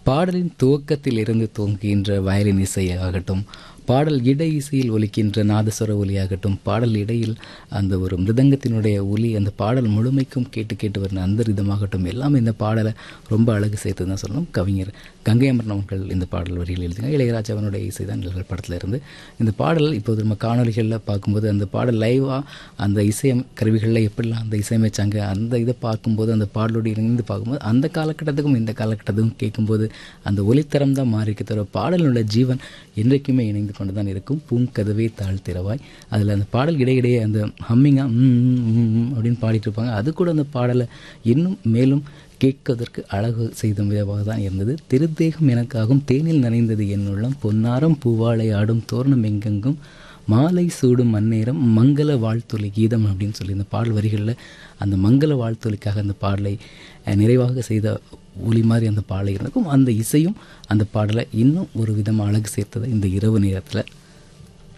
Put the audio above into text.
பாடலின் துவக்கத்தில் இருந்து துவங்குகின்ற வயலின் இசையாகட்டும் பாடல் இடை இசையில் ஒலிக்கின்ற நாதஸ்வர ஒலியாகட்டும் பாடல் இடையில் அந்த ஒரு மிருதங்கத்தினுடைய ஒலி அந்த பாடல் முழுமைக்கும் கேட்டு கேட்டு வருன அந்த ரிதமாகட்டும் எல்லாமே இந்த பாடலை ரொம்ப அழகு சேர்த்து தான் சொல்லணும் கவிஞர் கங்கை அமரன் அவர்கள் இந்த பாடல் வரியில் எழுதிங்க இளையராஜா அவனுடைய இசை தான் நிழல் படத்தில் இருந்து இந்த பாடல் இப்போது நம்ம காணொலிகளில் பார்க்கும்போது அந்த பாடல் லைவாக அந்த இசை கருவிகளில் எப்படிலாம் அந்த இசையமைச்சாங்க அந்த இதை பார்க்கும்போது அந்த பாடலோடு இணைந்து பார்க்கும்போது அந்த காலகட்டத்துக்கும் இந்த காலகட்டத்துக்கும் கேட்கும்போது அந்த ஒலித்தரம் தான் மாறிக்க தவிர பாடலுடைய ஜீவன் என்றைக்குமே இணைந்து கொண்டு தான் இருக்கும் பூங்கதவே தாழ் திறவாய் அதில் அந்த பாடல் இடையிடையே அந்த ஹம்மிங்காக அப்படின்னு பாடிட்டு இருப்பாங்க அது கூட அந்த பாடலை இன்னும் மேலும் கேட்பதற்கு அழகு செய்த விதமாக தான் இருந்தது திருத்தேகம் எனக்காகும் தேனில் நனைந்தது என் உள்ளம் பொன்னாரம் பூவாழை ஆடும் தோரணம் எங்கெங்கும் மாலை சூடும் மண்ணேரம் மங்கள வாழ்த்தொலி கீதம் அப்படின்னு சொல்லி இந்த பாடல் வரிகளில் அந்த மங்கள வாழ்த்தொலிக்காக அந்த பாடலை நிறைவாக செய்த ஒளி மாதிரி அந்த பாடலை இருக்கும் அந்த இசையும் அந்த பாடலை இன்னும் ஒரு விதமாக அழகு சேர்த்ததை இந்த இரவு நேரத்தில்